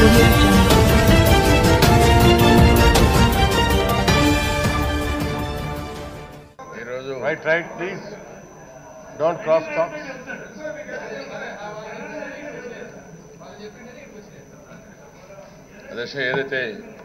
audio jungle. ఈరోజు Right, right, please. Don't cross talk. అధ్యక్ష ఏదైతే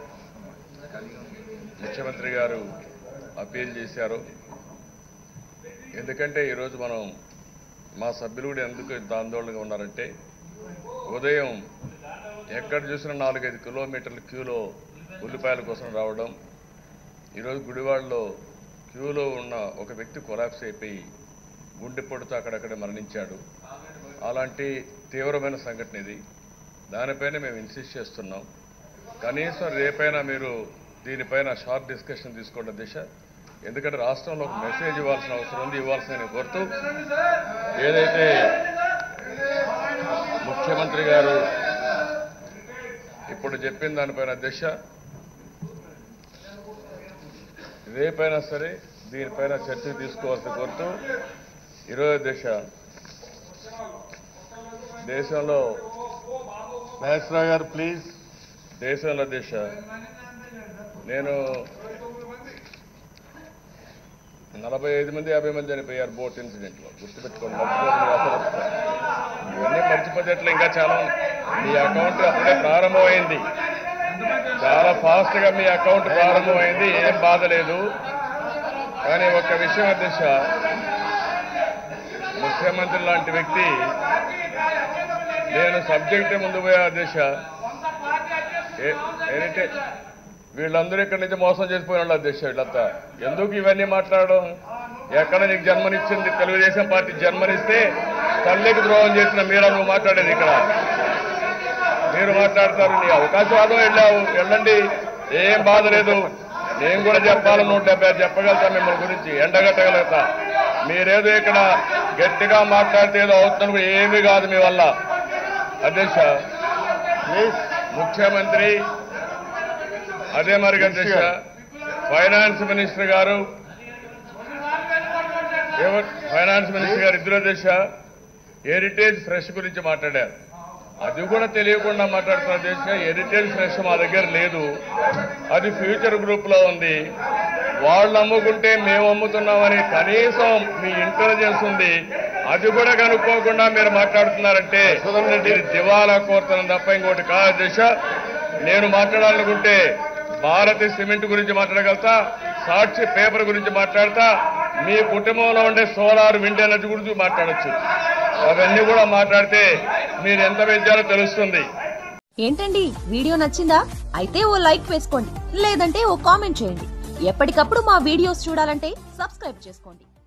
ముఖ్యమంత్రి గారు అప్పీల్ చేశారో ఎందుకంటే ఈరోజు మనం మా సభ్యులు కూడా ఎందుకు ఇంత ఆందోళనగా ఉన్నారంటే ఉదయం ఎక్కడ చూసినా నాలుగైదు కిలోమీటర్ల క్యూలో ఉల్లిపాయల కోసం రావడం ఈరోజు గుడివాడలో క్యూలో ఉన్న ఒక వ్యక్తి కొలాప్స్ అయిపోయి గుండెపోటుతో అక్కడక్కడ మరణించాడు అలాంటి తీవ్రమైన సంఘటన ఇది దానిపైన మేము ఇన్సిస్ట్ చేస్తున్నాం కనీసం రేపైనా మీరు దీనిపైన షార్ట్ డిస్కషన్ తీసుకోండి దిశ ఎందుకంటే రాష్ట్రంలో ఒక మెసేజ్ ఇవ్వాల్సిన అవసరం ఉంది ఇవ్వాల్సిన కోరుతూ ఏదైతే ముఖ్యమంత్రి గారు ఇప్పుడు చెప్పిన దానిపైన దిశ రేపైనా సరే దీనిపైన చర్చ తీసుకోవాల్సి కోరుతూ ఈరోజు దిశ దేశంలో Mahesra garu, please. దేశంలో దిశ నేను నలభై ఐదు మంది యాభై మంది చనిపోయారు బోట్ ఇన్సిడెంట్ లో గుర్తుపెట్టుకోండి మర్చిపోండి మీ అసలు ఇవన్నీ మర్చిపోతేట్లు ఇంకా చాలా ఉన్నాయి. మీ అకౌంట్ అప్పుడే ప్రారంభమైంది చాలా ఫాస్ట్ గా మీ అకౌంట్ ప్రారంభమైంది ఏం బాధ లేదు కానీ ఒక్క విషయం అధ్యక్ష ముఖ్యమంత్రి లాంటి వ్యక్తి నేను సబ్జెక్ట్ ముందు పోయా అధ్యక్ష ఏ- ఏంటంటే వీళ్ళందరూ ఇక్కడి నుంచి మోసం చేసిపోయిన వాళ్ళు అధ్యక్ష వీళ్ళంతా ఎందుకు ఇవన్నీ మాట్లాడడం ఎక్కడ నీకు జన్మనిచ్చింది తెలుగుదేశం పార్టీ జన్మనిస్తే తల్లికి ద్రోహం చేసిన మీరా నువ్వు మాట్లాడేది ఇక్కడ మీరు మాట్లాడతారు నీ అవకాశవాదం వెళ్ళావు వెళ్ళండి ఏం బాధ లేదు నేను కూడా చెప్పాలి నూట డెబ్బై ఐదు చెప్పగలుగుతా మిమ్మల్ని గురించి ఎండగట్టగలుగుతా మీరేదో ఇక్కడ గట్టిగా మాట్లాడితే ఏదో అవుతున్నప్పుడు ఏమీ కాదు మీ వల్ల అధ్యక్ష Please. ముఖ్యమంత్రి అదే మరి అధ్యక్ష ఫైనాన్స్ మినిస్టర్ గారు ఎవరు ఫైనాన్స్ మినిస్టర్ గారు ఇద్దరు అధ్యక్ష హెరిటేజ్ ఫ్రెష్ గురించి మాట్లాడారు అది కూడా తెలియకుండా మాట్లాడుతున్న అధ్యక్ష హెరిటేజ్ ఫ్రెష్ మా దగ్గర లేదు అది ఫ్యూచర్ గ్రూప్ లో ఉంది వాళ్ళు అమ్ముకుంటే మేము అమ్ముతున్నామని కనీసం మీ ఇంటెలిజెన్స్ ఉంది అది కూడా కనుక్కోకుండా మీరు మాట్లాడుతున్నారంటే ఇది దివాలా కోరుతున్నాం తప్ప ఇంకోటి కాదు అధ్యక్ష నేను మాట్లాడాలనుకుంటే భారతి సిమెంట్ గురించి మాట్లాడగలుగుతా సాక్షి పేపర్ గురించి మాట్లాడతా మీ కుటుంబంలో ఉండే సోలార్ విండ్ ఎనర్జీ గురించి మాట్లాడొచ్చు అవన్నీ కూడా మాట్లాడితే మీరు ఎంత పెంచాలో తెలుస్తుంది ఏంటండి వీడియో నచ్చిందా అయితే ఓ లైక్ వేసుకోండి లేదంటే ఓ కామెంట్ చేయండి ఎప్పటికప్పుడు మా వీడియోస్ చూడాలంటే సబ్స్క్రైబ్ చేసుకోండి